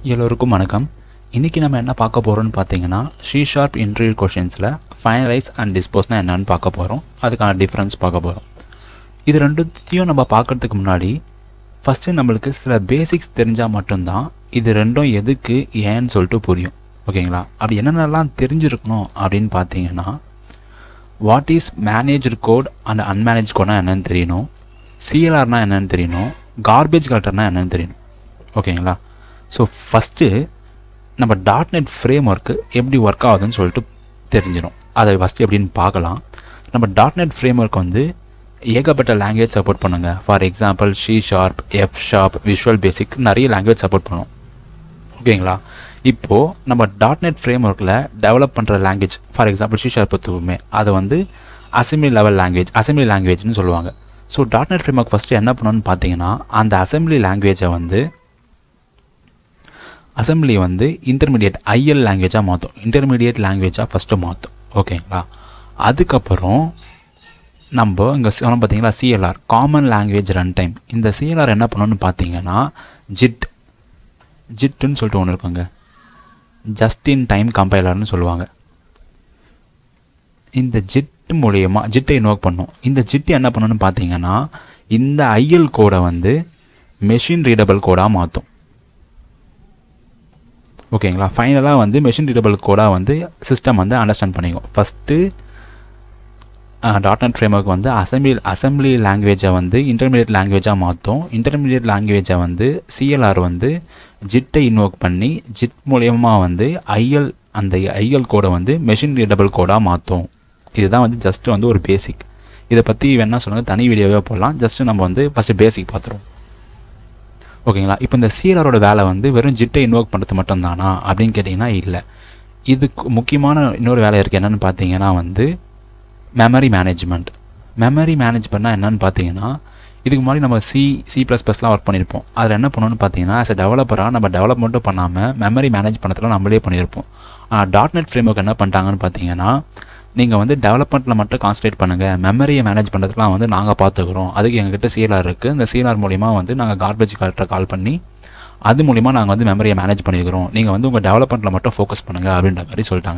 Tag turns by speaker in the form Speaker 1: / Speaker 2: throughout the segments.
Speaker 1: எல்லோருக்கும் வணக்கம் இன்றைக்கி நம்ம என்ன பார்க்க போகிறோம்னு பார்த்தீங்கன்னா ஷீ ஷார்ப் இன்டர்வியூ கொஷின்ஸில் ஃபைனலைஸ் அண்ட் டிஸ்போஸ்னால் என்னன்னு பார்க்க போகிறோம் அதுக்கான டிஃப்ரென்ஸ் பார்க்க போகிறோம் இது ரெண்டுத்தையும் நம்ம பார்க்கறதுக்கு முன்னாடி ஃபஸ்ட்டு நம்மளுக்கு சில பேசிக்ஸ் தெரிஞ்சால் மட்டும்தான் இது ரெண்டும் எதுக்கு ஏன்னு சொல்லிட்டு புரியும் ஓகேங்களா அப்படி என்னென்னலாம் தெரிஞ்சிருக்கணும் அப்படின்னு பார்த்தீங்கன்னா what is manager code and unmanage கோட்னா என்னன்னு தெரியணும் சிஎல்ஆர்னா என்னன்னு தெரியணும் கார்பேஜ் கலெக்டர்னா என்னன்னு தெரியணும் ஓகேங்களா ஸோ ஃபஸ்ட்டு நம்ம டாட் நெட் ஃப்ரேம் ஒர்க்கு எப்படி ஒர்க் ஆகுதுன்னு சொல்லிட்டு தெரிஞ்சிடும் அதை ஃபஸ்ட்டு எப்படின்னு பார்க்கலாம் நம்ம டாட் நெட் ஃப்ரேம் ஒர்க் வந்து ஏகப்பட்ட லாங்குவேஜ் சப்போர்ட் பண்ணுங்க for example C sharp F sharp visual basic நிறைய லாங்குவேஜ் சப்போர்ட் பண்ணும் ஓகேங்களா இப்போது நம்ம டாட் நெட் ஃப்ரேம் ஒர்க்கில் டெவலப் பண்ணுற language for example C sharp பொறுத்துக்குமே அதை வந்து அசம்பிளி லெவல் லாங்குவேஜ் அசம்பிளி லாங்குவேஜ்னு சொல்லுவாங்க so dot net framework first என்ன பண்ணணும்னு பார்த்தீங்கன்னா அந்த அசம்பிளி லாங்குவேஜை வந்து அசம்பிளி வந்து இன்டர்மீடியட் ஐஎல் லாங்குவேஜாக மாற்றும் இன்டர்மீடியட் லாங்குவேஜாக ஃபஸ்ட்டு மாற்றும் ஓகேங்களா அதுக்கப்புறம் நம்ம இங்கே சொன்னோம் பார்த்தீங்களா CLR common language runtime இந்த சிஎல்ஆர் என்ன பண்ணணும்னு பார்த்தீங்கன்னா ஜிட் ஜிட்டுன்னு சொல்லிட்டு ஒன்று இருக்குங்க ஜஸ்ட் இன் டைம் கம்பைலர்னு சொல்லுவாங்க இந்த ஜிட் மூலயமா ஜிட்டை நோக் பண்ணும் இந்த ஜிட் என்ன பண்ணணும்னு பார்த்தீங்கன்னா இந்த ஐஎல் கோடை வந்து மெஷின் ரீடபிள் கோடாக மாற்றும் ஓகேங்களா ஃபைனலாக வந்து மெஷின் ரீடபிள் கோடாக வந்து சிஸ்டம் வந்து அண்டர்ஸ்டாண்ட் பண்ணிக்கும் ஃபஸ்ட்டு டாட் நெட் ஃப்ரேம்ஒர்க் வந்து அசம்பிளி அசம்பிளி லாங்குவேஜை வந்து இன்டர்மீடியட் லாங்குவேஜாக மாற்றும் இன்டர்மீடியட் லாங்குவேஜை வந்து சிஎல்ஆர் வந்து ஜிட்டை இன்வோக் பண்ணி ஜிட் மூலயமா வந்து ஐஎல் அந்த ஐஎல் கோடை வந்து மெஷின் ரீடபிள் கோடாக மாற்றும் இதுதான் வந்து ஜஸ்ட் வந்து ஒரு பேசிக் இதை பற்றி வேணா சொல்லுங்கள் தனி வீடியோவே போடலாம் ஜஸ்ட்டு நம்ம வந்து ஃபஸ்ட்டு பேசிக் பார்த்துருவோம் ஓகேங்களா இப்போ இந்த சிஎல்ஆரோட வேலை வந்து வெறும் ஜிட்டை இன்வோக் பண்ணுறது மட்டும்தானா அப்படின்னு கேட்டிங்கன்னா இல்லை இதுக்கு முக்கியமான இன்னொரு வேலை இருக்குது என்னென்னு பார்த்தீங்கன்னா வந்து மெமரி மேனேஜ்மெண்ட் மெமரி மேனேஜ்மெண்ட்னா என்னன்னு பார்த்தீங்கன்னா இதுக்கு முன்னாடி நம்ம சி சி ப்ளஸ் ப்ளஸ்லாம் ஒர்க் பண்ணியிருப்போம் அதில் என்ன பண்ணணும்னு பார்த்தீங்கன்னா ஆஸ் அ டெவலப்பராக நம்ம டெவலப் மட்டும் பண்ணாமல் மெமரி மேனேஜ் பண்ணுறதுல நம்மளே பண்ணியிருப்போம் ஆனால் டாட் நெட் ஃப்ரேம் ஒர்க் என்ன பண்ணிட்டாங்கன்னு பார்த்தீங்கன்னா நீங்கள் வந்து டெவலப்மெண்ட்டில் மட்டும் கான்சன்ட்ரேட் பண்ணுங்கள் மெமரியை மேனேஜ் பண்ணுறதுலாம் வந்து நாங்கள் பார்த்துக்குறோம் அதுக்கு எங்ககிட்ட சிஎல்ஆர் இருக்குது இந்த சிஎல்ஆர் மூலிமா வந்து நாங்கள் கார்பேஜ் கலெக்டரை கால் பண்ணி அது மூலிமா நாங்கள் வந்து மெமரியை மேனேஜ் பண்ணிக்கிறோம் நீங்கள் வந்து உங்கள் டெவலப்மெண்ட்டில் மட்டும் ஃபோக்கஸ் பண்ணுங்கள் அப்படின்ற மாதிரி சொல்லிட்டாங்க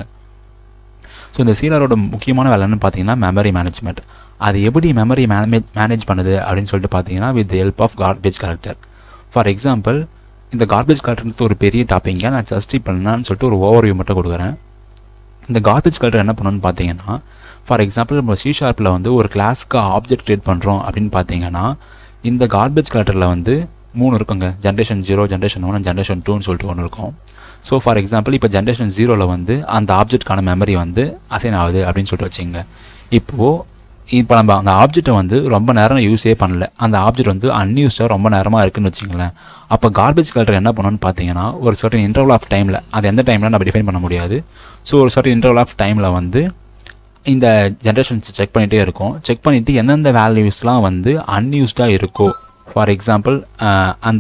Speaker 1: ஸோ இந்த சீலரோட முக்கியமான வேலைன்னு பார்த்தீங்கன்னா மெமரி மேனேஜ்மெண்ட் அது எப்படி மெமரி மேனேஜ் மேனேஜ் பண்ணுது அப்படின்னு சொல்லிட்டு பார்த்தீங்கன்னா with help of garbage collector for example இந்த கார்பேஜ் கலெக்டர் ஒரு பெரிய டாப்பிங்க நான் ஜஸ்ட் இப்போ என்னன்னு சொல்லிட்டு ஒரு ஓவர்வியூ மட்டும் கொடுக்குறேன் இந்த கார்பேஜ் கலெக்டர் என்ன பண்ணணும்னு பார்த்தீங்கன்னா ஃபார் எக்ஸாம்பிள் நம்ம சி ஷார்ப்பில் வந்து ஒரு கிளாஸ்க்கு ஆப்ஜெக்ட் க்ரியேட் பண்ணுறோம் அப்படின்னு பார்த்தீங்கன்னா இந்த கார்பேஜ் கலெக்டரில் வந்து மூணு இருக்குங்க generation zero generation one generation டூன்னு சொல்லிட்டு ஒன்று இருக்கும் ஸோ ஃபார் எக்ஸாம்பிள் இப்போ ஜென்ரேஷன் ஜீரோவில் வந்து அந்த ஆப்ஜெக்ட்கான மெமரி வந்து அசைன் ஆகுது அப்படின்னு சொல்லிட்டு வச்சுங்க இப்போது இப்போ நம்ம அந்த ஆப்ஜெக்ட்டை வந்து ரொம்ப நேரம் யூஸே பண்ணல அந்த ஆப்ஜெக்ட் வந்து அன்யூஸ்டாக ரொம்ப நேரமாக இருக்குன்னு வச்சுங்களேன் அப்போ கார்பேஜ் கலெக்டர் என்ன பண்ணணும்னு பார்த்தீங்கன்னா ஒரு சர்டன் இன்டர்வல் ஆஃப் டைமில் அது எந்த டைமில் நம்ம டிஃபைன் பண்ண முடியாது ஸோ ஒரு சர்டன் இன்டர்வல் ஆஃப் டைமில் வந்து இந்த ஜென்ரேஷன்ஸ் செக் பண்ணிகிட்டே இருக்கும் செக் பண்ணிவிட்டு எந்தெந்த வேல்யூஸ்லாம் வந்து அன்யூஸ்டாக இருக்கோ ஃபார் எக்ஸாம்பிள் அந்த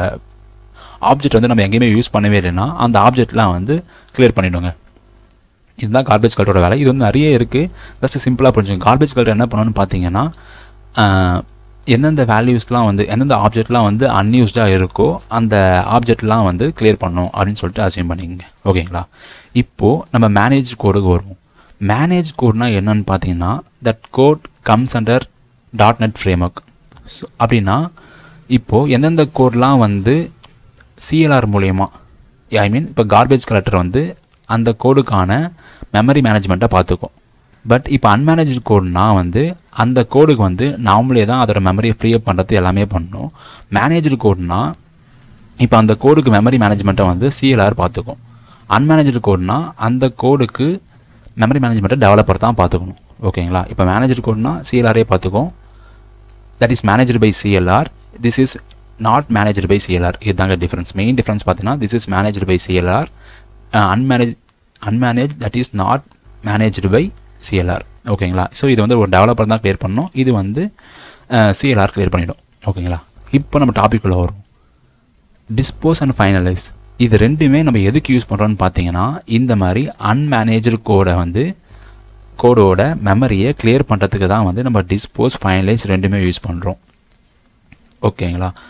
Speaker 1: ஆப்ஜெக்ட் வந்து நம்ம எங்கேயுமே யூஸ் பண்ணவே இல்லைன்னா அந்த ஆப்ஜெக்ட்லாம் வந்து கிளியர் பண்ணிவிடுங்க இதுதான் கார்பேஜ் கலரோட வேலை இது வந்து நிறைய இருக்குது ஜஸ்ட் சிம்பிளாக புரிஞ்சுங்க கார்பேஜ் கலர் என்ன பண்ணணும்னு பார்த்தீங்கன்னா எந்தெந்த வேல்யூஸ்லாம் வந்து எந்தெந்த ஆப்ஜெக்ட்லாம் வந்து அன்யூஸ்டாக இருக்கோ அந்த ஆப்ஜெக்ட்லாம் வந்து கிளியர் பண்ணும் அப்படின்னு சொல்லிட்டு அசியூம் பண்ணிக்கங்க ஓகேங்களா இப்போது நம்ம மேனேஜ் கோடுக்கு வருவோம் மேனேஜ் கோட்னா என்னன்னு பார்த்தீங்கன்னா that code comes under dot net framework so அப்படின்னா இப்போது எந்தெந்த கோட்லாம் வந்து சிஎல்ஆர் மூலயமா ஐ மீன் இப்போ கார்பேஜ் கலெக்டர் வந்து அந்த கோடுக்கான மெமரி மேனேஜ்மெண்ட்டை பார்த்துக்கும் பட் இப்போ அன்மேனேஜ் கோடுனா வந்து அந்த கோடுக்கு வந்து நாமளே தான் அதோட மெமரியை ஃப்ரீஅப் பண்ணுறது எல்லாமே பண்ணணும் மேனேஜர் கோடுனா இப்போ அந்த கோடுக்கு மெமரி மேனேஜ்மெண்ட்டை வந்து சிஎல்ஆர் பார்த்துக்கும் அன்மேனேஜர் கோடுனா அந்த கோடுக்கு மெமரி மேனேஜ்மெண்ட்டை டெவலப்பர் தான் பார்த்துக்கணும் ஓகேங்களா இப்போ மேனேஜர் கோடுனா சிஎல்ஆரே பார்த்துக்கும் that is managed by CLR this is not managed by CLR இதுதாங்க டிஃப்ரென்ஸ் மெயின் டிஃப்ரென்ஸ் பார்த்தீங்கன்னா this is managed by CLR unmanaged unmanaged that is not managed by CLR ஓகேங்களா ஸோ இது வந்து ஒரு டெவலப்பர் தான் கிளியர் பண்ணணும் இது வந்து சிஎல்ஆர் கிளியர் பண்ணிடும் ஓகேங்களா இப்போ நம்ம டாபிக் உள்ள வரும் டிஸ்போஸ் அண்ட் ஃபைனலைஸ் இது ரெண்டுமே நம்ம எதுக்கு யூஸ் பண்ணுறோன்னு பார்த்தீங்கன்னா இந்த மாதிரி அன்மேனேஜர் கோடை வந்து கோடோட மெமரியை கிளியர் பண்ணுறதுக்கு தான் வந்து நம்ம டிஸ்போஸ் ஃபைனலைஸ் ரெண்டுமே யூஸ் பண்ணுறோம் ஓகேங்களா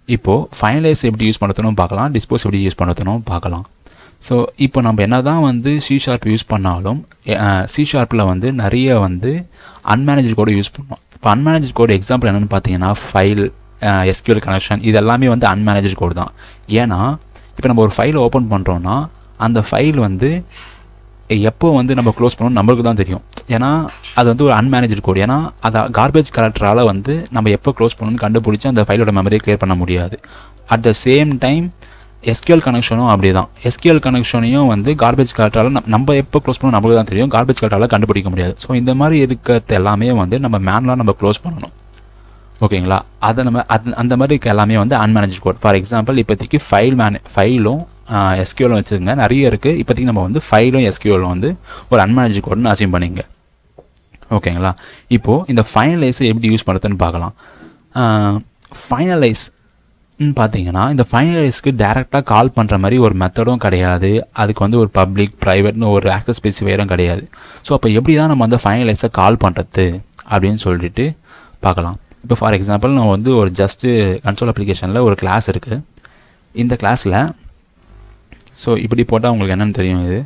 Speaker 1: இப்போது ஃபைனலைஸ் எப்படி யூஸ் பண்ணுறதுனும் பார்க்கலாம் டிஸ்போஸ் எப்படி யூஸ் பண்ணுறதுனும் பார்க்கலாம் ஸோ இப்போ நம்ம என்ன தான் வந்து சி ஷார்ப் யூஸ் பண்ணாலும் சி ஷார்ப்பில் வந்து நிறைய வந்து அன்மேனேஜ் கோடு யூஸ் பண்ணோம் இப்போ அன்மேனேஜ் கோடு எக்ஸாம்பிள் என்னென்னு பார்த்தீங்கன்னா ஃபைல் எஸ்கியூஎல் கனெக்ஷன் இது எல்லாமே வந்து அன்மேனேஜ் கோடு தான் ஏன்னா இப்போ நம்ம ஒரு ஃபைலை ஓப்பன் பண்ணுறோன்னா அந்த ஃபைல் வந்து எப்போ வந்து நம்ம க்ளோஸ் பண்ணணும் நம்மளுக்கு தான் தெரியும் ஏன்னா அது வந்து ஒரு அன்மேனேஜ் கோட் ஏன்னா அதை கார்பேஜ் கலெக்டரால் வந்து நம்ம எப்போ க்ளோஸ் பண்ணணும்னு கண்டுபிடிச்சி அந்த ஃபைலோட மெமரியை க்ளியர் பண்ண முடியாது at the same time SQL கனெக்ஷனும் அப்படி தான் எஸ்கியூஎல் கனெக்ஷனையும் வந்து கார்பேஜ் கலெக்டரால் நம்ம எப்போ க்ளோஸ் பண்ணணும் நமக்கு தான் தெரியும் கார்பேஜ் கலெக்டரால் கண்டுபிடிக்க முடியாது ஸோ இந்த மாதிரி இருக்கிறது எல்லாமே வந்து நம்ம மேனுவலாக நம்ம க்ளோஸ் பண்ணணும் ஓகேங்களா அதை நம்ம அது அந்த மாதிரி இருக்க எல்லாமே வந்து அன்மேனேஜ் கோட் ஃபார் எக்ஸாம்பிள் இப்போதைக்கு ஃபைல் மேனே ஃபைலும் எஸ்கியூலும் வச்சுருங்க நிறைய இருக்குது இப்போதைக்கு நம்ம வந்து ஃபைலும் எஸ்கியூலும் வந்து ஒரு அன்மேனேஜ் கோட்னு அசியூம் பண்ணிங்க ஓகேங்களா இப்போது இந்த ஃபைனலைஸை எப்படி யூஸ் பண்ணுறதுன்னு பார்க்கலாம் ஃபைனலைஸ் பார்த்தீங்கன்னா இந்த ஃபைனலைஸ்க்கு டேரெக்டாக கால் பண்ணுற மாதிரி ஒரு மெத்தடும் கிடையாது அதுக்கு வந்து ஒரு பப்ளிக் ப்ரைவேட்னு ஒரு ஆக்சஸ் ஸ்பெசிஃபையரும் கிடையாது ஸோ அப்போ எப்படி தான் நம்ம வந்து ஃபைனலைஸை கால் பண்ணுறது அப்படின்னு சொல்லிட்டு பார்க்கலாம் இப்போ ஃபார் எக்ஸாம்பிள் நம்ம வந்து ஒரு ஜஸ்ட்டு கன்சோல் அப்ளிகேஷனில் ஒரு கிளாஸ் இருக்குது இந்த கிளாஸில் ஸோ இப்படி போட்டால் உங்களுக்கு என்னென்னு தெரியும் இது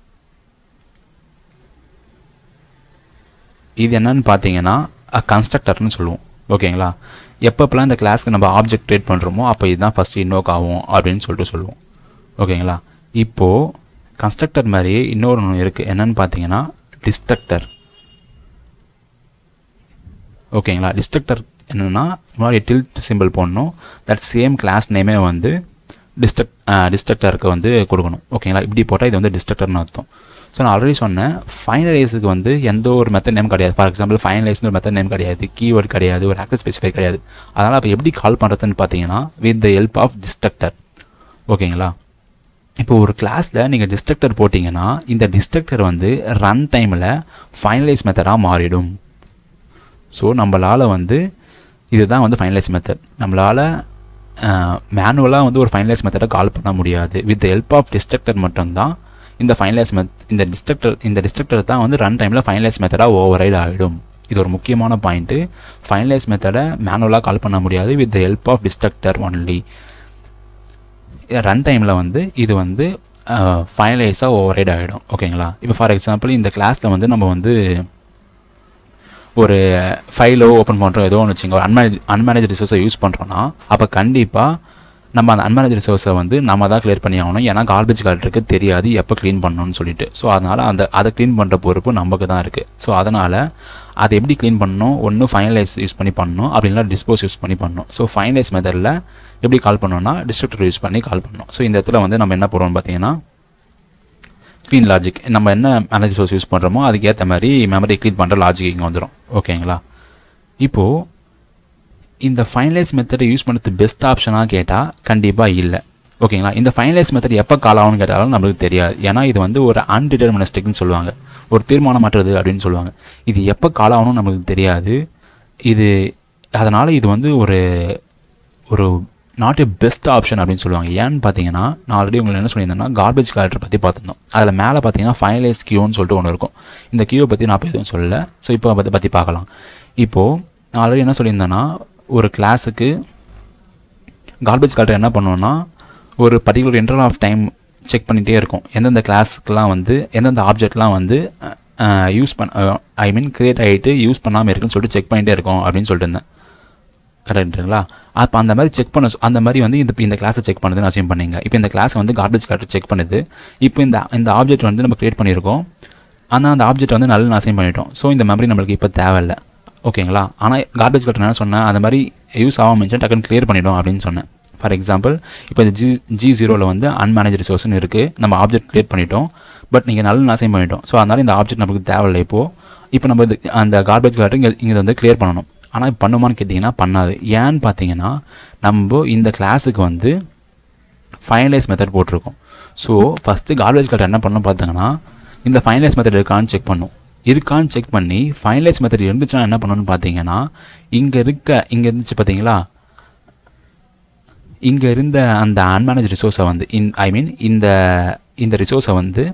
Speaker 1: இது என்னன்னு பார்த்தீங்கன்னா கன்ஸ்ட்ரக்டர்னு சொல்லுவோம் ஓகேங்களா எப்பப்பெல்லாம் இந்த கிளாஸ்க்கு நம்ம ஆப்ஜெக்ட் க்ரியேட் பண்ணுறோமோ அப்போ இதுதான் ஃபஸ்ட்டு இன்னோக் ஆகும் அப்படின்னு சொல்லிட்டு சொல்லுவோம் ஓகேங்களா இப்போது கன்ஸ்ட்ரக்டர் மாதிரியே இன்னொரு ஒன்று இருக்குது என்னென்னு பார்த்தீங்கன்னா டிஸ்ட்ரக்டர் ஓகேங்களா டிஸ்ட்ரக்டர் என்னென்னா முன்னாடி டில்ட் சிம்பிள் போடணும் தட் சேம் கிளாஸ் நேமே வந்து டிஸ்ட்ரக்ட் டிஸ்ட்ரக்டருக்கு வந்து கொடுக்கணும் ஓகேங்களா இப்படி போட்டால் இது வந்து டிஸ்ட்ரக்டர்னு அர்த்தம் ஸோ நான் ஆல்ரெடி சொன்னேன் ஃபைனலைஸுக்கு வந்து எந்த ஒரு மெத்தட் நேம் கிடையாது ஃபார் எக்ஸாம்பிள் ஃபைனலைஸ்னு ஒரு மெத்தட் நேம் கிடையாது கீவேர்ட் கிடையாது ஒரு ஆக்சஸ் ஸ்பெசிஃபை கிடையாது அதனால் அப்போ எப்படி கால் பண்ணுறதுன்னு பார்த்தீங்கன்னா with the help of destructor ஓகேங்களா இப்போ ஒரு கிளாஸில் நீங்கள் டிஸ்ட்ரக்டர் போட்டிங்கன்னா இந்த டிஸ்ட்ரக்டர் வந்து ரன் டைமில் ஃபைனலைஸ் மெத்தடாக மாறிடும் ஸோ நம்மளால் வந்து இதுதான் வந்து ஃபைனலைஸ் மெத்தட் நம்மளால் மேனுவலாக வந்து ஒரு ஃபைனலைஸ் மெத்தடை கால் பண்ண முடியாது வித் ஹெல்ப் ஆஃப் டிஸ்ட்ரக்டர் மட்டும்தான் இந்த ஃபைனலைஸ் மெத் இந்த டிஸ்ட்ரக்டர் இந்த டிஸ்ட்ரக்டர் தான் வந்து ரன் டைமில் ஃபைனலைஸ் மெத்தடாக ஓவரைட் ஆகிடும் இது ஒரு முக்கியமான பாயிண்ட்டு ஃபைனலைஸ் மெத்தடை மேனுவலாக கால் பண்ண முடியாது with help of destructor only run டைமில் வந்து இது வந்து ஃபைனலைஸாக ஓவரைட் ஆகிடும் ஓகேங்களா இப்போ ஃபார் எக்ஸாம்பிள் இந்த கிளாஸில் வந்து நம்ம வந்து ஒரு ஃபைலோ ஓப்பன் பண்ணுறோம் ஏதோ ஒன்று வச்சுங்க ஒரு அன்மேனேஜ் அன்மேனேஜ் ரிசோர்ஸை யூஸ் பண்ணுறோன்னா அப்போ கண்டிப்பாக நம்ம அந்த அன்மேனேஜ் ரிசோர்ஸை வந்து நம்ம தான் கிளியர் பண்ணி ஆகணும் ஏன்னா கார்பேஜ் கலெக்டருக்கு தெரியாது எப்போ க்ளீன் பண்ணணும்னு சொல்லிட்டு ஸோ அதனால் அந்த அதை க்ளீன் பண்ணுற பொறுப்பு நமக்கு தான் இருக்குது ஸோ அதனால் அதை எப்படி க்ளீன் பண்ணணும் ஒன்று ஃபைனலைஸ் யூஸ் பண்ணி பண்ணணும் அப்படி இல்லை டிஸ்போஸ் யூஸ் பண்ணி பண்ணணும் ஸோ ஃபைனலைஸ் மெத்தடில் எப்படி கால் பண்ணோம்னா டிஸ்ட்ரக்டர் யூஸ் பண்ணி கால் பண்ணணும் ஸோ இந்த இடத்துல வந்து நம்ம என்ன போடுறோம்னு பார்த்தீங்கன்னா க்ளீன் லாஜிக் நம்ம என்ன மேனேஜ் சோர்ஸ் யூஸ் பண்ணுறோமோ அதுக்கு ஏற்ற மாதிரி மெமரி க்ளீன் பண்ணுற லாஜிக் இங்கே வந்துடும் ஓகேங்களா இப்போது இந்த ஃபைனலைஸ் மெத்தடை யூஸ் பண்ணுறது பெஸ்ட் ஆப்ஷனாக கேட்டால் கண்டிப்பாக இல்லை ஓகேங்களா இந்த ஃபைனலைஸ் மெத்தட் எப்போ கால் ஆகும்னு கேட்டாலும் நம்மளுக்கு தெரியாது ஏன்னா இது வந்து ஒரு அன்டிட்டர்மினிஸ்டிக்னு சொல்லுவாங்க ஒரு தீர்மானமற்றது அப்படின்னு சொல்லுவாங்க இது எப்போ கால் ஆகணும்னு நம்மளுக்கு தெரியாது இது அதனால் இது வந்து ஒரு ஒரு நாட் ஏ பெஸ்ட் ஆப்ஷன் அப்படின்னு சொல்லுவாங்க ஏன்னு பார்த்தீங்கன்னா நான் ஆல்ரெடி உங்களுக்கு என்ன சொல்லியிருந்தேன்னா கார்பேஜ் கலெக்டர் பற்றி பார்த்துருந்தோம் அதில் மேலே பார்த்தீங்கன்னா ஃபைனலைஸ் கியூன்னு சொல்லிட்டு ஒன்று இருக்கும் இந்த கியூவை பற்றி நான் இப்போ எதுவும் சொல்லலை ஸோ இப்போ அதை பற்றி பார்க்கலாம் இப்போது நான் ஆல்ரெடி என்ன சொல்லியிருந்தேன்னா ஒரு கிளாஸுக்கு கார்பேஜ் கலெக்டர் என்ன பண்ணுவோன்னா ஒரு particular interval of time check பண்ணிகிட்டே இருக்கும் எந்தெந்த கிளாஸுக்கெலாம் வந்து எந்தெந்த ஆப்ஜெக்ட்லாம் வந்து யூஸ் பண்ண ஐ மீன் க்ரியேட் ஆகிட்டு யூஸ் பண்ணாமல் இருக்குன்னு சொல்லிட்டு செக் பண்ணிகிட்டே இருக்கும் அப்படின்னு சொல்லிட்டு இருந்தேன் கரெக்டுங்களா அப்போ அந்த மாதிரி செக் பண்ண அந்த மாதிரி வந்து இந்த இந்த கிளாஸை செக் பண்ணுதுன்னு அசியூம் பண்ணிங்க இப்போ இந்த கிளாஸை வந்து கார்பேஜ் கலெக்டர் செக் பண்ணுது இப்போ இந்த இந்த ஆப்ஜெக்ட் வந்து நம்ம க்ரியேட் பண்ணியிருக்கோம் ஆனால் அந்த ஆப்ஜெக்ட் வந்து நல்ல அசைன் பண்ணிட்டோம் ஸோ இந்த மெமரி நம்மளுக்கு இப்போ தேவையில்லை ஓகேங்களா ஆனால் கார்பேஜ் கலெக்டர் என்ன சொன்னேன் அந்த மாதிரி யூஸ் ஆகாமல் இருந்துச்சு டக்குன்னு க்ளியர் பண்ணிடும் அப்படின்னு சொன்னேன் ஃபார் எக்ஸாம்பிள் இப்போ இந்த ஜி ஜி ஜீரோவில் வந்து அன்மேனேஜ் ரிசோர்ஸ்னு இருக்குது நம்ம ஆப்ஜெக்ட் க்ரியேட் பண்ணிட்டோம் பட் நீங்கள் நல்ல அசைன் பண்ணிட்டோம் ஸோ அதனால் இந்த ஆப்ஜெக்ட் நமக்கு தேவையில்லை இப்போது இப்போ நம்ம இது அந்த கார்பேஜ் கலெக்டர் இங்கே இங்கே வந்து க்ளியர் பண்ணணும் ஆனால் பண்ணுமான்னு கேட்டிங்கன்னா பண்ணாது ஏன்னு பார்த்தீங்கன்னா நம்ம இந்த கிளாஸுக்கு வந்து ஃபைனலைஸ் மெத்தட் போட்டிருக்கோம் ஸோ ஃபஸ்ட்டு கார்பேஜ் கலெக்டர் என்ன பண்ணணும் பார்த்தீங்கன்னா இந்த ஃபைனலைஸ் மெத்தட் இருக்கான்னு செக் பண்ணும் இருக்கான்னு செக் பண்ணி ஃபைனலைஸ் மெத்தட் இருந்துச்சுன்னா என்ன பண்ணணும்னு பார்த்தீங்கன்னா இங்கே இருக்க இங்கே இருந்துச்சு பார்த்தீங்களா இங்கே இருந்த அந்த அன்மேனேஜ் ரிசோர்ஸை வந்து இன் ஐ மீன் இந்த இந்த ரிசோர்ஸை வந்து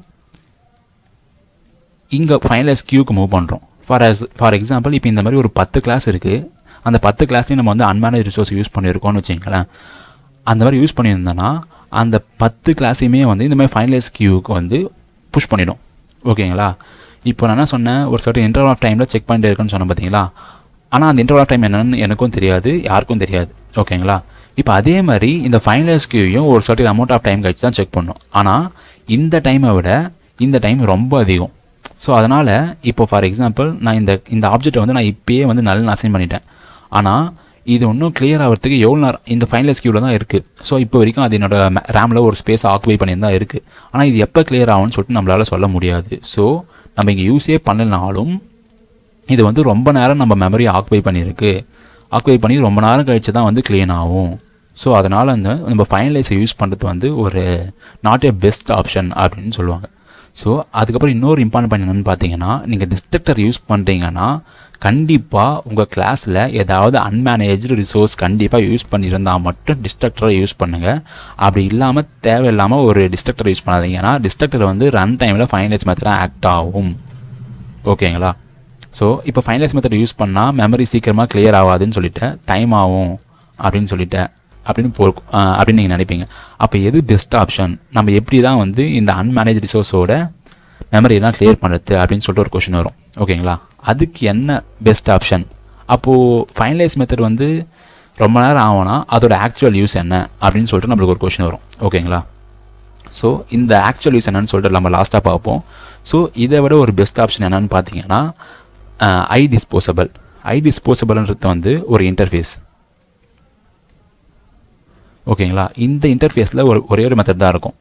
Speaker 1: இங்கே ஃபைனலைஸ் கியூக்கு மூவ் பண்ணுறோம் ஃபார் எஸ் ஃபார் எக்ஸாம்பிள் இப்போ இந்த மாதிரி ஒரு பத்து கிளாஸ் இருக்குது அந்த பத்து கிளாஸ்லையும் நம்ம வந்து அன்மேனேஜ் ரிசோர்ஸ் யூஸ் பண்ணியிருக்கோம்னு வச்சுங்களேன் அந்த மாதிரி யூஸ் பண்ணியிருந்தோன்னா அந்த பத்து கிளாஸையுமே வந்து இந்த மாதிரி ஃபைனலைஸ் கியூக்கு வந்து புஷ் பண்ணிடும் ஓகேங்களா இப்போ நான் என்ன சொன்னேன் ஒரு சர்டன் இன்டர்வல் ஆஃப் டைமில் செக் பண்ணிட்டு இருக்குன்னு சொன்னேன் பார்த்தீங்களா ஆனால் அந்த இன்டர்வல் ஆஃப் டைம் என்னன்னு எனக்கும் தெரியாது யாருக்கும் தெரியாது ஓகேங்களா இப்போ அதே மாதிரி இந்த ஃபைனலைஸ் கியூவையும் ஒரு சர்டன் அமௌண்ட் ஆஃப் டைம் கழிச்சு தான் செக் பண்ணணும் ஆனால் இந்த டைமை விட இந்த டைம் ரொம்ப அதிகம் ஸோ அதனால் இப்போ ஃபார் எக்ஸாம்பிள் நான் இந்த இந்த ஆப்ஜெக்ட்டை வந்து நான் இப்பயே வந்து நல்ல அசைன் பண்ணிட்டேன் ஆனால் இது இன்னும் கிளியர் ஆகிறதுக்கு எவ்வளோ நேரம் இந்த ஃபைனலைஸ் கியூவில் தான் இருக்குது ஸோ இப்போ வரைக்கும் அது என்னோட ரேமில் ஒரு ஸ்பேஸ் ஆக்குபை பண்ணியிருந்தா இருக்குது ஆனால் இது எப்போ கிளியர் ஆகும்னு சொல்லிட்டு நம்மளால் சொல்ல முடியாது ஸோ நம்ம இங்கே யூஸே பண்ணலனாலும் இது வந்து ரொம்ப நேரம் நம்ம மெமரி ஆக்குபை பண்ணியிருக்கு ஆக்குபை பண்ணி ரொம்ப நேரம் கழிச்சு தான் வந்து க்ளீன் ஆகும் ஸோ அதனால் அந்த நம்ம ஃபைனலைஸை யூஸ் பண்ணுறது வந்து ஒரு நாட் ஏ பெஸ்ட் ஆப்ஷன் அப்படின்னு சொல்லுவாங்க ஸோ அதுக்கப்புறம் இன்னொரு இம்பார்ட்டன் பாயிண்ட் என்னென்னு பார்த்தீங்கன்னா நீங்கள் டிஸ்ட்ரக்டர் யூஸ் பண்ணுறீங்கன்னா கண்டிப்பாக உங்கள் கிளாஸில் ஏதாவது அன்மேனேஜ்டு ரிசோர்ஸ் கண்டிப்பாக யூஸ் பண்ணியிருந்தால் மட்டும் டிஸ்ட்ரக்டரை யூஸ் பண்ணுங்கள் அப்படி இல்லாமல் தேவையில்லாமல் ஒரு டிஸ்ட்ரக்டர் யூஸ் பண்ணாதீங்க ஏன்னா டிஸ்ட்ரக்டர் வந்து ரன் டைமில் ஃபைனலைஸ் மெத்தடாக ஆக்ட் ஆகும் ஓகேங்களா ஸோ இப்போ ஃபைனலைஸ் மெத்தட் யூஸ் பண்ணால் மெமரி சீக்கிரமாக கிளியர் ஆகாதுன்னு சொல்லிட்டேன் டைம் ஆகும் அப்படின்னு சொல்லிட்டேன் அப்படின்னு போ அப்படின்னு நீங்கள் நினைப்பீங்க அப்போ எது பெஸ்ட் ஆப்ஷன் நம்ம எப்படி தான் வந்து இந்த அன்மேனேஜ் ரிசோர்ஸோட மெமரியெல்லாம் கிளியர் பண்ணுறது அப்படின்னு சொல்லிட்டு ஒரு கொஷின் வரும் ஓகேங்களா அதுக்கு என்ன பெஸ்ட் ஆப்ஷன் அப்போது ஃபைனலைஸ் மெத்தட் வந்து ரொம்ப நேரம் ஆகும்னா அதோட ஆக்சுவல் யூஸ் என்ன அப்படின்னு சொல்லிட்டு நம்மளுக்கு ஒரு கொஷின் வரும் ஓகேங்களா ஸோ இந்த ஆக்சுவல் யூஸ் என்னன்னு சொல்லிட்டு நம்ம லாஸ்ட்டாக பார்ப்போம் ஸோ இதை விட ஒரு பெஸ்ட் ஆப்ஷன் என்னன்னு பார்த்தீங்கன்னா ஐ டிஸ்போசபிள் ஐ டிஸ்போசபிள்ன்றது வந்து ஒரு இன்டர்ஃபேஸ் ஓகேங்களா இந்த இன்டர்ஃபேஸில் ஒரு ஒரே ஒரு மெத்தட் தான் இருக்கும்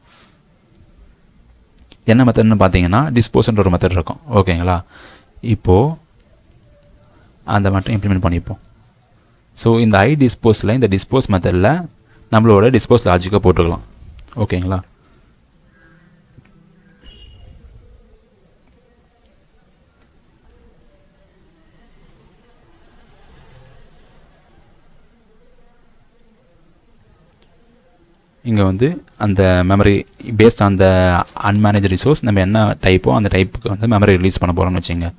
Speaker 1: என்ன மெத்தட்னு பார்த்தீங்கன்னா டிஸ்போஸ்ன்ற ஒரு மெத்தட் இருக்கும் ஓகேங்களா இப்போது அந்த மட்டும் இம்ப்ளிமெண்ட் பண்ணிப்போம் ஸோ இந்த ஐ டிஸ்போஸில் இந்த டிஸ்போஸ் மெத்தடில் நம்மளோட டிஸ்போஸ் லாஜிக்கை போட்டுக்கலாம் ஓகேங்களா இங்கே வந்து அந்த memory based on the unmanaged resource நம்ம என்ன டைப்போ அந்த டைப்புக்கு வந்து மெமரி ரிலீஸ் பண்ண போகிறோம்னு வச்சுங்க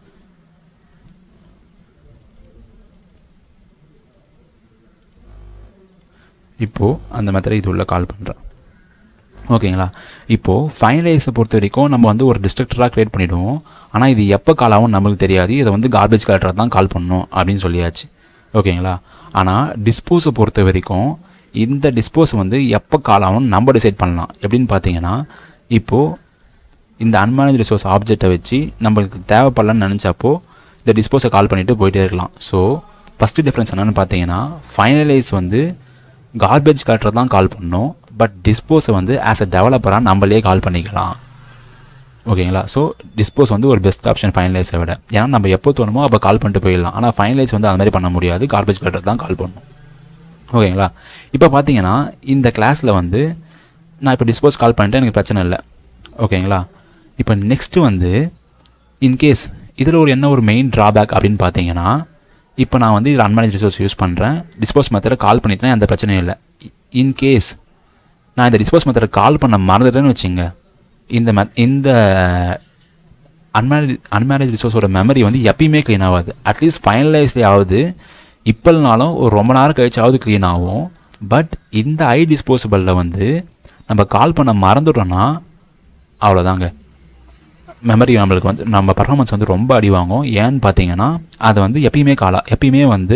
Speaker 1: இப்போது அந்த மெத்தடை இது உள்ள கால் பண்ணுறேன் ஓகேங்களா இப்போது ஃபைனலைஸை பொறுத்த வரைக்கும் நம்ம வந்து ஒரு டிஸ்ட்ரக்டராக க்ரியேட் பண்ணிவிடுவோம் ஆனால் இது எப்போ கால் ஆகும் நம்மளுக்கு தெரியாது இதை வந்து கார்பேஜ் கலெக்டராக தான் கால் பண்ணணும் அப்படின்னு சொல்லியாச்சு ஓகேங்களா ஆனால் டிஸ்போஸை பொறுத்த வரைக்கும் இந்த டிஸ்போஸ் வந்து எப்போ கால் ஆகும்னு நம்ம டிசைட் பண்ணலாம் எப்படின்னு பார்த்தீங்கன்னா இப்போது இந்த அன்மேனேஜ் ரிசோர்ஸ் ஆப்ஜெக்டை வச்சு நம்மளுக்கு தேவைப்படலன்னு நினச்சப்போ இந்த டிஸ்போஸை கால் பண்ணிவிட்டு போயிட்டே இருக்கலாம் ஸோ ஃபஸ்ட்டு டிஃப்ரென்ஸ் என்னென்னு பார்த்தீங்கன்னா ஃபைனலைஸ் வந்து கார்பேஜ் கலெக்டர் தான் கால் பண்ணணும் பட் டிஸ்போஸை வந்து ஆஸ் அ டெவலப்பராக நம்மளே கால் பண்ணிக்கலாம் ஓகேங்களா ஸோ டிஸ்போஸ் வந்து ஒரு பெஸ்ட் ஆப்ஷன் ஃபைனலைஸை விட ஏன்னா நம்ம எப்போ தோணுமோ அப்போ கால் பண்ணிட்டு போயிடலாம் ஆனால் ஃபைனலைஸ் வந்து அது மாதிரி பண்ண முடியாது கார்பேஜ் கலெக்டர் தான் கால் பண்ணணும் ஓகேங்களா இப்போ பார்த்தீங்கன்னா இந்த கிளாஸில் வந்து நான் இப்போ டிஸ்போஸ் கால் பண்ணிட்டேன் எனக்கு பிரச்சனை இல்லை ஓகேங்களா இப்போ நெக்ஸ்ட்டு வந்து இன்கேஸ் இதில் ஒரு என்ன ஒரு மெயின் ட்ராபேக் அப்படின்னு பார்த்தீங்கன்னா இப்போ நான் வந்து இதில் அன்மேனேஜ் ரிசோர்ஸ் யூஸ் பண்ணுறேன் டிஸ்போஸ் மெத்தடை கால் பண்ணிட்டேன் அந்த பிரச்சனையும் இல்லை இன்கேஸ் நான் இந்த டிஸ்போஸ் மெத்தடை கால் பண்ண மறந்துட்டேன்னு வச்சுங்க இந்த மெ இந்த அன்மேனேஜ் அன்மேனேஜ் ரிசோர்ஸோட மெமரி வந்து எப்பயுமே க்ளீன் ஆகாது அட்லீஸ்ட் ஃபைனலைஸ்லேயாவது இப்போனாலும் ஒரு ரொம்ப நேரம் கழிச்சாவது க்ளீன் ஆகும் பட் இந்த ஐ டிஸ்போசபிளில் வந்து நம்ம கால் பண்ண மறந்துட்டோன்னா அவ்வளோதாங்க மெமரி நம்மளுக்கு வந்து நம்ம பர்ஃபார்மன்ஸ் வந்து ரொம்ப அடி வாங்கும் ஏன்னு பார்த்தீங்கன்னா அது வந்து எப்பயுமே காலா எப்பயுமே வந்து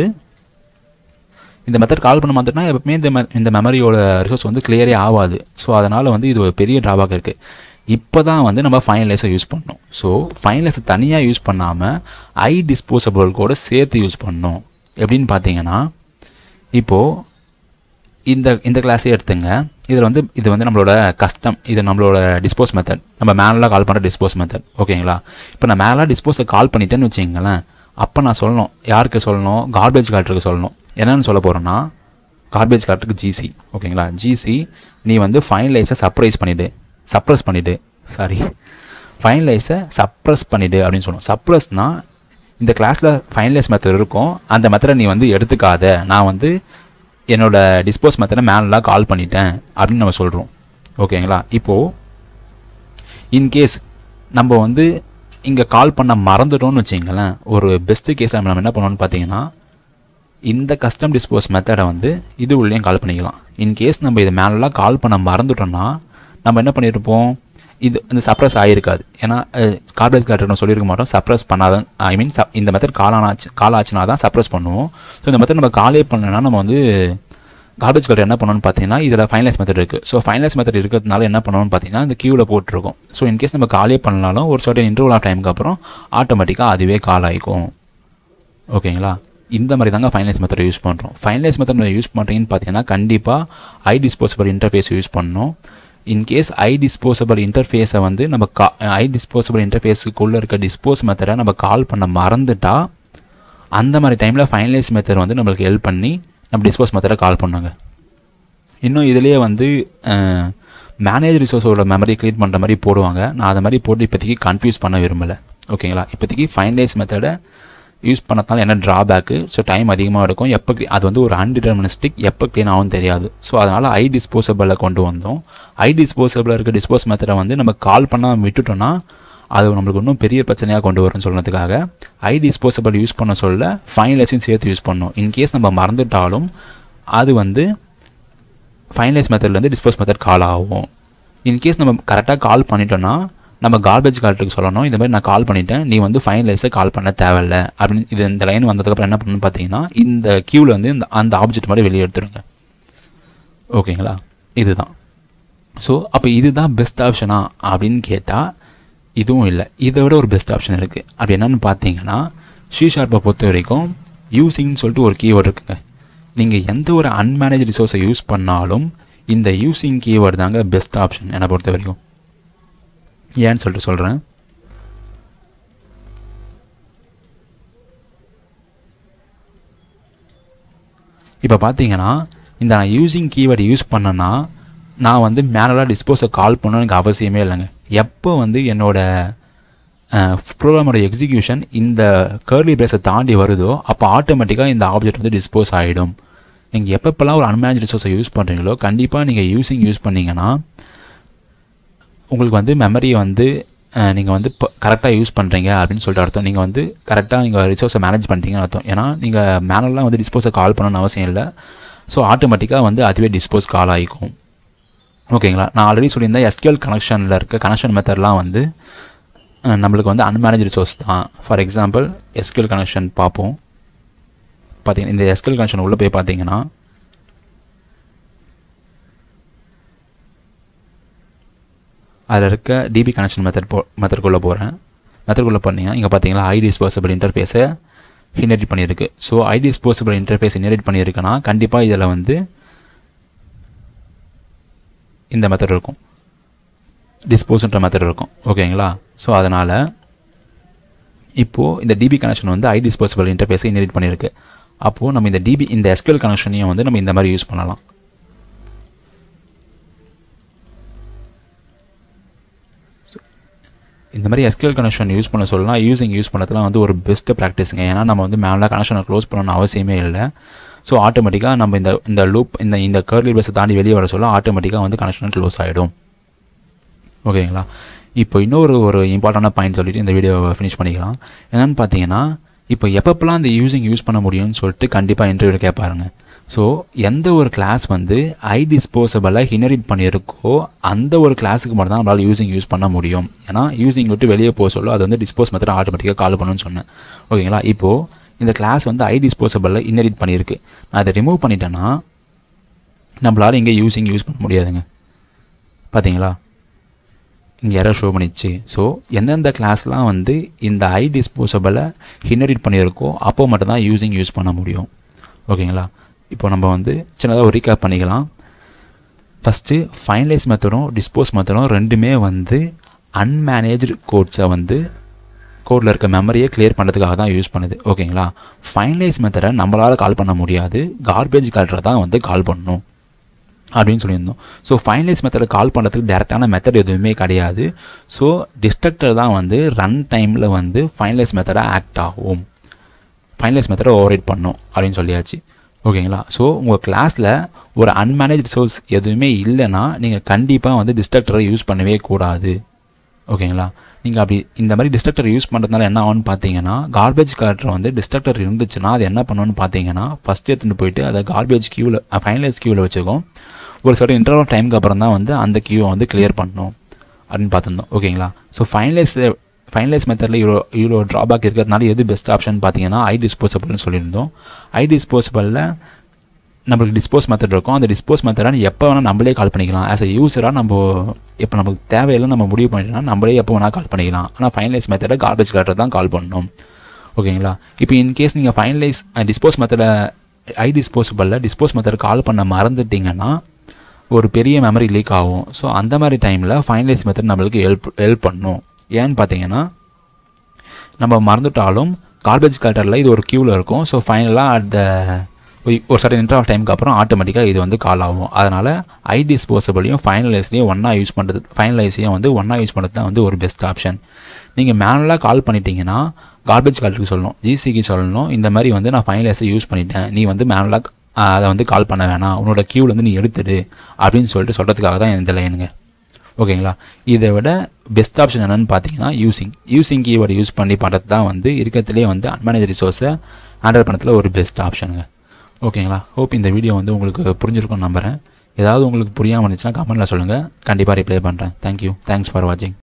Speaker 1: இந்த மெத்தட் கால் பண்ண மாட்டோம்னா எப்பவுமே இந்த இந்த மெமரியோட ரிசோர்ஸ் வந்து கிளியரே ஆகாது ஸோ அதனால் வந்து இது ஒரு பெரிய ட்ராபேக் இருக்குது இப்போ தான் வந்து நம்ம ஃபைனலைஸை யூஸ் பண்ணணும் ஸோ ஃபைனலைஸை தனியாக யூஸ் பண்ணாமல் ஐ டிஸ்போசபிள் கூட சேர்த்து யூஸ் பண்ணணும் எப்படின்னு பார்த்தீங்கன்னா இப்போது இந்த இந்த கிளாஸே எடுத்துங்க இதில் வந்து இது வந்து நம்மளோட கஸ்டம் இது நம்மளோட டிஸ்போஸ் மெத்தட் நம்ம மேலாக கால் பண்ணுற டிஸ்போஸ் மெத்தட் ஓகேங்களா இப்போ நான் மேலாக டிஸ்போஸை கால் பண்ணிட்டேன்னு வச்சுங்களேன் அப்போ நான் சொல்லணும் யாருக்கு சொல்லணும் கார்பேஜ் கலெக்டருக்கு சொல்லணும் என்னென்னு சொல்ல போகிறேன்னா கார்பேஜ் கலெக்டருக்கு ஜிசி ஓகேங்களா ஜிசி நீ வந்து ஃபைனலைஸை சர்ப்ரைஸ் பண்ணிவிடு சப்ரஸ் பண்ணிவிடு சாரி ஃபைனலைஸை சப்ரஸ் பண்ணிவிடு அப்படின்னு சொல்லணும் சப்ரஸ்னால் இந்த கிளாஸில் ஃபைனலைஸ் மெத்தட் இருக்கும் அந்த மெத்தடை நீ வந்து எடுத்துக்காத நான் வந்து என்னோட டிஸ்போஸ் மெத்தடை மேலாம் கால் பண்ணிட்டேன் அப்படின்னு நம்ம சொல்கிறோம் ஓகேங்களா இப்போது இன்கேஸ் நம்ம வந்து இங்கே கால் பண்ண மறந்துட்டோம்னு வச்சிங்களேன் ஒரு பெஸ்ட்டு கேஸில் நம்ம என்ன பண்ணோம்னு பார்த்தீங்கன்னா இந்த கஸ்டம் டிஸ்போஸ் மெத்தடை வந்து இது உள்ளேயும் கால் பண்ணிக்கலாம் இன்கேஸ் நம்ம இது மேலெலாம் கால் பண்ண மறந்துட்டோம்னா நம்ம என்ன பண்ணியிருப்போம் இது இந்த சப்ரஸ் ஆகிருக்காது ஏன்னா கார்பரேட் கலெக்டர் சொல்லியிருக்க மாட்டோம் சப்ரஸ் பண்ணாதான் ஐ மீன் சப் இந்த மெத்தட் கால் ஆனாச்சு கால் ஆச்சுனா தான் சப்ரஸ் பண்ணுவோம் ஸோ இந்த மெத்தட் நம்ம காலே பண்ணலைன்னா நம்ம வந்து கார்பேஜ் கலெக்டர் என்ன பண்ணணும்னு பார்த்தீங்கன்னா இதில் ஃபைனலைஸ் மெத்தட் இருக்குது ஸோ ஃபைனலைஸ் மெத்தட் இருக்கிறதுனால என்ன பண்ணணும்னு பார்த்தீங்கன்னா இந்த கியூவில் போட்டிருக்கும் ஸோ இன்கேஸ் நம்ம காலே பண்ணாலும் ஒரு சர்டன் இன்டர்வல் ஆஃப் டைமுக்கு அப்புறம் ஆட்டோமேட்டிக்காக அதுவே கால் ஆகிக்கும் ஓகேங்களா இந்த மாதிரி தாங்க ஃபைனலைஸ் மெத்தட் யூஸ் பண்ணுறோம் ஃபைனலைஸ் மெத்தட் யூஸ் பண்ணுறீங்கன்னு பார்த்தீங்கன்னா கண்டிப்பாக ஐ டிஸ்போசபிள் இன்டர்ஃபேஸ் யூஸ் பண்ணணும் இன்கேஸ் ஐ டிஸ்போசபிள் இன்டர்ஃபேஸை வந்து நம்ம கா ஐ டிஸ்போசபிள் இன்டர்ஃபேஸுக்குள்ளே இருக்க டிஸ்போஸ் மெத்தடை நம்ம கால் பண்ண மறந்துட்டா அந்த மாதிரி டைமில் ஃபைனலைஸ் மெத்தட் வந்து நம்மளுக்கு ஹெல்ப் பண்ணி நம்ம டிஸ்போஸ் மெத்தடை கால் பண்ணுங்க இன்னும் இதுலேயே வந்து மேனேஜ் ரிசோர்ஸோட மெமரி க்ரியேட் பண்ணுற மாதிரி போடுவாங்க நான் அதை மாதிரி போட்டு இப்போதைக்கு கன்ஃபியூஸ் பண்ண விரும்பலை ஓகேங்களா இப்போதைக்கு ஃபைனலைஸ் மெத்தடை யூஸ் பண்ணதால என்ன ட்ராபேக்கு ஸோ டைம் அதிகமாக இருக்கும் எப்போ அது வந்து ஒரு அன்டிட்டர்மினிஸ்டிக் எப்போ க்ளீன் ஆகும் தெரியாது ஸோ அதனால் ஐ டிஸ்போசபிளில் கொண்டு வந்தோம் ஐ டிஸ்போசபிளில் இருக்க டிஸ்போஸ் மெத்தடை வந்து நம்ம கால் பண்ணால் விட்டுட்டோம்னா அது நம்மளுக்கு இன்னும் பெரிய பிரச்சனையாக கொண்டு வரும்னு சொல்கிறதுக்காக ஐ டிஸ்போசபிள் யூஸ் பண்ண சொல்ல ஃபைனலைஸையும் சேர்த்து யூஸ் பண்ணோம் இன்கேஸ் நம்ம மறந்துட்டாலும் அது வந்து ஃபைனலைஸ் மெத்தட்லேருந்து டிஸ்போஸ் மெத்தட் கால் ஆகும் இன்கேஸ் நம்ம கரெக்டாக கால் பண்ணிட்டோன்னா நம்ம கார்பேஜ் கலெக்டருக்கு சொல்லணும் இந்த மாதிரி நான் கால் பண்ணிட்டேன் நீ வந்து ஃபைனலைஸை கால் பண்ண தேவையில்ல அப்படின்னு இது இந்த லைன் வந்ததுக்கப்புறம் என்ன பண்ணணும்னு பார்த்தீங்கன்னா இந்த கியூவில் வந்து இந்த அந்த ஆப்ஜெக்ட் மாதிரி வெளியே எடுத்துருங்க ஓகேங்களா இதுதான் ஸோ அப்போ இதுதான் பெஸ்ட் ஆப்ஷனா அப்படின்னு கேட்டால் இதுவும் இல்லை இதை விட ஒரு பெஸ்ட் ஆப்ஷன் இருக்குது அப்படி என்னென்னு பார்த்தீங்கன்னா ஷீ ஷார்ப்பை பொறுத்த வரைக்கும் யூஸிங்னு சொல்லிட்டு ஒரு கீவேர்டு இருக்குங்க நீங்கள் எந்த ஒரு அன்மேனேஜ் ரிசோர்ஸை யூஸ் பண்ணாலும் இந்த யூஸிங் கீவேர்டு தாங்க பெஸ்ட் ஆப்ஷன் என்னை பொறுத்த வரைக்கும் ஏன்னு சொல்லிட்டு சொல்கிறேன் இப்போ பார்த்தீங்கன்னா இந்த நான் யூஸிங் கீவேர்டு யூஸ் பண்ணேன்னா நான் வந்து மேனலாக டிஸ்போஸை கால் பண்ணணும் எனக்கு அவசியமே இல்லைங்க எப்போ வந்து என்னோட ப்ரோக்ராமோட எக்ஸிக்யூஷன் இந்த கர்லி பிரேஸை தாண்டி வருதோ அப்போ ஆட்டோமேட்டிக்காக இந்த ஆப்ஜெக்ட் வந்து டிஸ்போஸ் ஆகிடும் நீங்கள் எப்பப்பெல்லாம் ஒரு அன்மேனேஜ் ரிசோர்ஸை யூஸ் பண்ணுறீங்களோ கண்டிப்பாக நீங்கள் யூஸிங் யூஸ் பண்ணிங்கன்னா உங்களுக்கு வந்து மெமரியை வந்து நீங்கள் வந்து இப்போ கரெக்டாக யூஸ் பண்ணுறீங்க அப்படின்னு சொல்லிட்டு அர்த்தம் நீங்கள் வந்து கரெக்டாக நீங்கள் ரிசோர்ஸை மேனேஜ் பண்ணுறீங்கன்னு அர்த்தம் ஏன்னா நீங்கள் மேனலாக வந்து டிஸ்போஸை கால் பண்ணணும்னு அவசியம் இல்லை ஸோ ஆட்டோமேட்டிக்காக வந்து அதுவே டிஸ்போஸ் கால் ஆகிக்கும் ஓகேங்களா நான் ஆல்ரெடி சொல்லியிருந்தேன் எஸ்கியூஎல் கனெக்ஷனில் இருக்க கனெக்ஷன் மெத்தட்லாம் வந்து நம்மளுக்கு வந்து அன்மேனேஜ் ரிசோர்ஸ் தான் ஃபார் எக்ஸாம்பிள் எஸ்கியூஎல் கனெக்ஷன் பார்ப்போம் பார்த்தீங்கன்னா இந்த எஸ்கியூஎல் கனெக்ஷன் உள்ளே போய் பார்த்தீங்கன்னா அதில் இருக்க டிபி கனெக்ஷன் மெத்தட் போ மெத்தட்குள்ளே போகிறேன் மெத்தட்குள்ளே பார்த்தீங்கன்னா இங்கே பார்த்தீங்கன்னா ஐ டிஸ்போசபிள் இன்டர்ஃபேஸை இன்ஹெரிட் பண்ணியிருக்கு so I disposable interface inherit பண்ணியிருக்குன்னா கண்டிப்பாக இதில் வந்து இந்த மெத்தட் இருக்கும் டிஸ்போஸ்ன்ற மெத்தட் இருக்கும் ஓகேங்களா ஸோ அதனால் இப்போது இந்த டிபி கனெக்ஷன் வந்து ஐ டிஸ்போசபிள் இன்டர்ஃபேஸை இன்ஹெரிட் பண்ணியிருக்கு அப்போது நம்ம இந்த டிபி இந்த எஸ்கியூஎல் கனெக்ஷனையும் வந்து நம்ம இந்த மாதிரி யூஸ் பண்ணலாம் இந்த மாதிரி எஸ்கியூஎல் கனெக்ஷன் யூஸ் பண்ண சொல்லலாம் யூஸிங் யூஸ் பண்ணதுலாம் வந்து ஒரு பெஸ்ட் ப்ராக்டிஸுங்க ஏன்னா நம்ம வந்து மேலே கனெக்ஷனை க்ளோஸ் பண்ணணும்னு அவசியமே இல்லை ஸோ ஆட்டோமேட்டிக்காக நம்ம இந்த இந்த லூப் இந்த இந்த கர்லி பேஸை தாண்டி வெளியே வர சொல்ல ஆட்டோமேட்டிக்காக வந்து கனெக்ஷன் க்ளோஸ் ஆகிடும் ஓகேங்களா இப்போ இன்னொரு ஒரு இம்பார்ட்டண்டான பாயிண்ட் சொல்லிட்டு இந்த வீடியோவை ஃபினிஷ் பண்ணிக்கலாம் என்னென்னு பார்த்தீங்கன்னா இப்போ எப்பப்பெல்லாம் இந்த யூஸிங் யூஸ் பண்ண முடியும்னு சொல்லிட்டு கண்டிப்பாக இன்டர்வியூ கேட்பாருங்க ஸோ எந்த ஒரு கிளாஸ் வந்து ஐ டிஸ்போசபிளாக இனரிட் பண்ணியிருக்கோ அந்த ஒரு கிளாஸுக்கு மட்டும் தான் நம்மளால் யூஸிங் யூஸ் பண்ண முடியும் ஏன்னா யூஸிங் விட்டு வெளியே போக சொல்ல அது வந்து டிஸ்போஸ் மெத்தட் ஆட்டோமேட்டிக்காக கால் பண்ணணும்னு சொன்னேன் ஓகேங்களா இப்போது இந்த கிளாஸ் வந்து ஐ டிஸ்போசபிளில் இன்னரிட் பண்ணியிருக்கு நான் அதை ரிமூவ் பண்ணிட்டேன்னா நம்மளால் இங்கே யூஸிங் யூஸ் பண்ண முடியாதுங்க பார்த்தீங்களா இங்கே எரர் ஷோ பண்ணிச்சு ஸோ எந்தெந்த கிளாஸ்லாம் வந்து இந்த ஐ டிஸ்போசபிளை இன்ஹெரிட் பண்ணியிருக்கோ அப்போ மட்டும்தான் யூஸிங் யூஸ் பண்ண முடியும் ஓகேங்களா இப்போ நம்ம வந்து சின்னதாக ஒரு ரீகேப் பண்ணிக்கலாம் ஃபஸ்ட்டு ஃபைனலைஸ் மெத்தடும் டிஸ்போஸ் மெத்தடும் ரெண்டுமே வந்து அன்மேனேஜ்டு கோட்ஸை வந்து கோடில் இருக்க மெமரியை கிளியர் பண்ணுறதுக்காக தான் யூஸ் பண்ணுது ஓகேங்களா ஃபைனலைஸ் மெத்தடை நம்மளால் கால் பண்ண முடியாது கார்பேஜ் கலெக்டரை தான் வந்து கால் பண்ணணும் அப்படின்னு சொல்லியிருந்தோம் ஸோ ஃபைனலைஸ் மெத்தடை கால் பண்ணுறதுக்கு டேரெக்டான மெத்தட் எதுவுமே கிடையாது ஸோ டிஸ்ட்ரக்டர் தான் வந்து ரன் டைமில் வந்து ஃபைனலைஸ் மெத்தடை ஆக்ட் ஆகும் ஃபைனலைஸ் மெத்தடை ஓவரைட் பண்ணும் அப்படின்னு சொல்லியாச்சு ஓகேங்களா ஸோ உங்கள் கிளாஸில் ஒரு அன்மேனேஜ் ரிசோர்ஸ் எதுவுமே இல்லைன்னா நீங்கள் கண்டிப்பாக வந்து டிஸ்ட்ரக்டரை யூஸ் பண்ணவே கூடாது ஓகேங்களா நீங்கள் அப்படி இந்த மாதிரி டிஸ்ட்ரக்டர் யூஸ் பண்ணுறதுனால என்ன ஆகும்னு பார்த்தீங்கன்னா கார்பேஜ் கலெக்டர் வந்து டிஸ்ட்ரக்டர் இருந்துச்சுன்னா அது என்ன பண்ணணும்னு பார்த்தீங்கன்னா ஃபஸ்ட் எடுத்துகிட்டு போயிட்டு அதை கார்பேஜ் கியூவில் ஃபைனலைஸ் கியூவில் வச்சுக்கோம் ஒரு சர்டன் இன்டர்வல் டைமுக்கு அப்புறம் தான் வந்து அந்த கியூவை வந்து கிளியர் பண்ணணும் அப்படின்னு பார்த்துருந்தோம் ஓகேங்களா ஸோ ஃபைனலைஸ் ஃபைனலைஸ் மெத்தடில் இவ்வளோ இவ்வளோ ட்ராபேக் இருக்கிறதுனால எது பெஸ்ட் ஆப்ஷன் பார்த்தீங்கன்னா ஐ டிஸ்போசபிள்னு சொல்லியிருந்தோம் ஐ டிஸ்போசபிளில் நம்மளுக்கு டிஸ்போஸ் மெத்தட் இருக்கும் அந்த டிஸ்போஸ் மெத்தடை எப்போ வேணால் நம்மளே கால் பண்ணிக்கலாம் ஆஸ் அ யூஸராக நம்ம இப்போ நமக்கு தேவையில்லை நம்ம முடிவு பண்ணிட்டோம்னா நம்மளே எப்போ வேணால் கால் பண்ணிக்கலாம் ஆனால் ஃபைனலைஸ் மெத்தடை கார்பேஜ் கலெக்டர் தான் கால் பண்ணணும் ஓகேங்களா இப்போ இன்கேஸ் நீங்கள் ஃபைனலைஸ் டிஸ்போஸ் மெத்தடை ஐ டிஸ்போசபிளில் டிஸ்போஸ் மெத்தட் கால் பண்ண மறந்துட்டிங்கன்னா ஒரு பெரிய மெமரி லீக் ஆகும் ஸோ அந்த மாதிரி டைமில் ஃபைனலைஸ் மெத்தட் நம்மளுக்கு ஹெல்ப் ஹெல்ப் பண்ணும் ஏன்னு பார்த்தீங்கன்னா நம்ம மறந்துட்டாலும் கார்பேஜ் கலெக்டரில் இது ஒரு க்யூவில் இருக்கும் ஸோ ஃபைனலாக அட் த ஒரு சர்டன் இன்டர் ஆஃப் டைமுக்கு அப்புறம் ஆட்டோமேட்டிக்காக இது வந்து கால் ஆகும் அதனால் ஐ டிஸ்போசபிளையும் ஃபைனலைஸ்லையும் ஒன்றா யூஸ் பண்ணுறது ஃபைனலைஸையும் வந்து ஒன்றா யூஸ் பண்ணுறது தான் வந்து ஒரு பெஸ்ட் ஆப்ஷன் நீங்கள் மேனுவலாக கால் பண்ணிட்டீங்கன்னா கார்பேஜ் கலெக்டருக்கு சொல்லணும் ஜிசிக்கு சொல்லணும் இந்த மாதிரி வந்து நான் ஃபைனலைஸை யூஸ் பண்ணிட்டேன் நீ வந்து மேனுவலாக அதை வந்து கால் பண்ண வேணாம் உன்னோட க்யூலேருந்து நீ எடுத்துடு அப்படின்னு சொல்லிட்டு சொல்கிறதுக்காக தான் இந்த லைனுங்க ஓகேங்களா இதை விட பெஸ்ட் ஆப்ஷன் என்னென்னு பார்த்தீங்கன்னா யூசிங் யூசிங் கீவேர்டு யூஸ் பண்ணி பண்ணுறது தான் வந்து இருக்கிறதுலே வந்து அன்மேனேஜ் ரிசோர்ஸை ஹேண்டில் பண்ணத்தில் ஒரு பெஸ்ட் ஆப்ஷனுங்க ஓகேங்களா ஹோப் இந்த வீடியோ வந்து உங்களுக்கு புரிஞ்சிருக்கும்னு நம்புகிறேன் ஏதாவது உங்களுக்கு புரியாமல் இருந்துச்சுன்னா கமெண்ட்டில் சொல்லுங்கள் கண்டிப்பாக ரிப்ளை பண்ணுறேன் தேங்க்யூ தேங்க்ஸ் ஃபார் வாட்சிங்